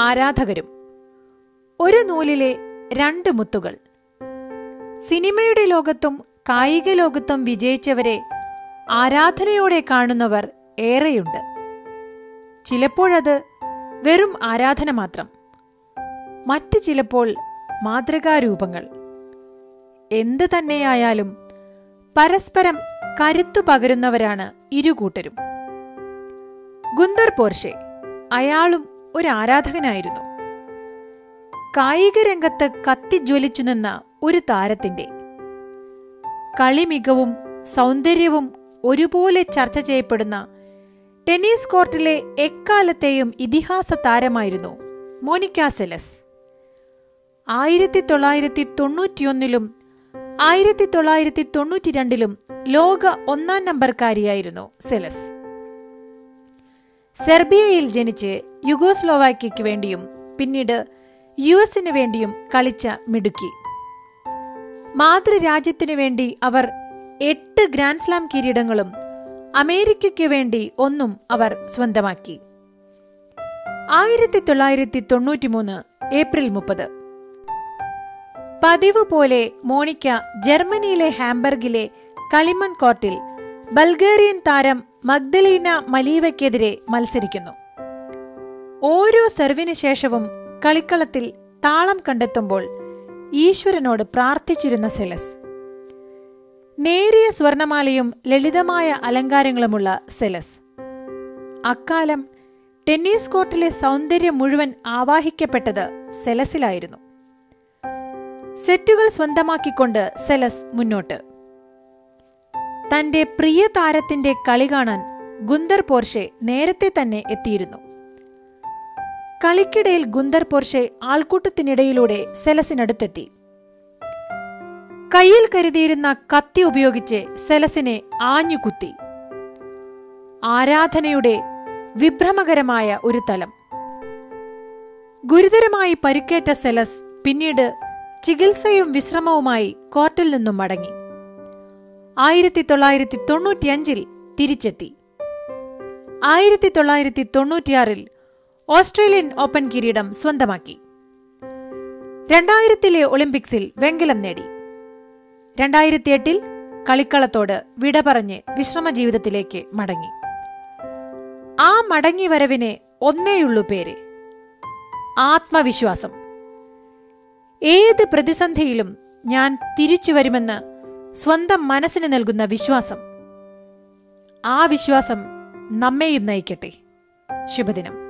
ആരാധകരും ഒരു നൂലിലെ രണ്ട് മുത്തുകൾ സിനിമയുടെ ലോകത്തും കായിക ലോകത്തും വിജയിച്ചവരെ ആരാധനയോടെ കാണുന്നവർ ഏറെയുണ്ട് ചിലപ്പോഴത് വെറും ആരാധന മാത്രം മറ്റു ചിലപ്പോൾ മാതൃകാരൂപങ്ങൾ എന്ത് തന്നെയായാലും പരസ്പരം കരുത്തു പകരുന്നവരാണ് ഇരുകൂട്ടരും ഗുന്ദർ പോർഷെ അയാളും ഒരു ആരാധകനായിരുന്നു കായിക രംഗത്ത് കത്തിജ്വലിച്ചു നിന്ന ഒരു താരത്തിന്റെ കളി മികവും സൗന്ദര്യവും ഒരുപോലെ ചർച്ച ചെയ്യപ്പെടുന്ന ടെന്നീസ് കോർട്ടിലെ എക്കാലത്തെയും ഇതിഹാസ താരമായിരുന്നു മോനിക്ക സെലസ് ആയിരത്തി തൊള്ളായിരത്തി തൊണ്ണൂറ്റിയൊന്നിലും ആയിരത്തി തൊള്ളായിരത്തി തൊണ്ണൂറ്റി രണ്ടിലും ലോക ഒന്നാം നമ്പർക്കാരിയായിരുന്നു സെലസ് സെർബിയയിൽ ജനിച്ച് യുഗോസ്ലോവാക്യയ്ക്ക് വേണ്ടിയും പിന്നീട് യു എസിന് വേണ്ടിയും കളിച്ച മിടുക്കി മാതൃരാജ്യത്തിനു വേണ്ടി അവർ എട്ട് ഗ്രാൻഡ്സ്ലാം കിരീടങ്ങളും അമേരിക്കയ്ക്ക് വേണ്ടി ഒന്നും അവർ സ്വന്തമാക്കി ആയിരത്തി തൊള്ളായിരത്തി തൊണ്ണൂറ്റിമൂന്ന് ഏപ്രിൽ മുപ്പത് പതിവ് പോലെ മോണിക്ക ജർമ്മനിയിലെ ഹാംബർഗിലെ കളിമൺ കോർട്ടിൽ ബൾഗേറിയൻ താരം മഗ്ദലീന മലീവയ്ക്കെതിരെ മത്സരിക്കുന്നു ഓരോ സെർവിന് ശേഷവും കളിക്കളത്തിൽ താളം കണ്ടെത്തുമ്പോൾ ഈശ്വരനോട് പ്രാർത്ഥിച്ചിരുന്ന സെലസ് നേരിയ സ്വർണമാലയും ലളിതമായ അലങ്കാരങ്ങളുമുള്ള സെലസ് അക്കാലം ടെന്നീസ് കോർട്ടിലെ സൗന്ദര്യം മുഴുവൻ ആവാഹിക്കപ്പെട്ടത് സെലസിലായിരുന്നു സെറ്റുകൾ സ്വന്തമാക്കിക്കൊണ്ട് സെലസ് മുന്നോട്ട് തന്റെ പ്രിയ താരത്തിന്റെ കളി കാണാൻ ഗുന്ദർ പോർഷെ നേരത്തെ തന്നെ എത്തിയിരുന്നു കളിക്കിടയിൽ ഗുന്ദർ പോർഷെ ആൾക്കൂട്ടത്തിനിടയിലൂടെ സെലസിനടുത്തെത്തി കയ്യിൽ കരുതിയിരുന്ന കത്തി ഉപയോഗിച്ച് സെലസിനെ ആഞ്ഞുകുത്തി ആരാധനയുടെ വിഭ്രമകരമായ ഒരു തലം ഗുരുതരമായി പരിക്കേറ്റ സെലസ് പിന്നീട് ചികിത്സയും വിശ്രമവുമായി കോർട്ടിൽ നിന്നും മടങ്ങി ആയിരത്തി തൊള്ളായിരത്തി തൊണ്ണൂറ്റിയഞ്ചിൽ തിരിച്ചെത്തി ആയിരത്തി തൊള്ളായിരത്തി തൊണ്ണൂറ്റിയാറിൽ ഓസ്ട്രേലിയൻ ഓപ്പൺ കിരീടം സ്വന്തമാക്കി രണ്ടായിരത്തിലെ ഒളിമ്പിക്സിൽ വെങ്കലം നേടി രണ്ടായിരത്തി എട്ടിൽ കളിക്കളത്തോട് വിട പറഞ്ഞ് വിശ്രമ ജീവിതത്തിലേക്ക് മടങ്ങി ആ മടങ്ങി വരവിന് ഒന്നേയുള്ളൂ പേര് ആത്മവിശ്വാസം ഏത് പ്രതിസന്ധിയിലും ഞാൻ തിരിച്ചു വരുമെന്ന് സ്വന്തം മനസ്സിന് നൽകുന്ന വിശ്വാസം ആ വിശ്വാസം നമ്മെയും നയിക്കട്ടെ ശുഭദിനം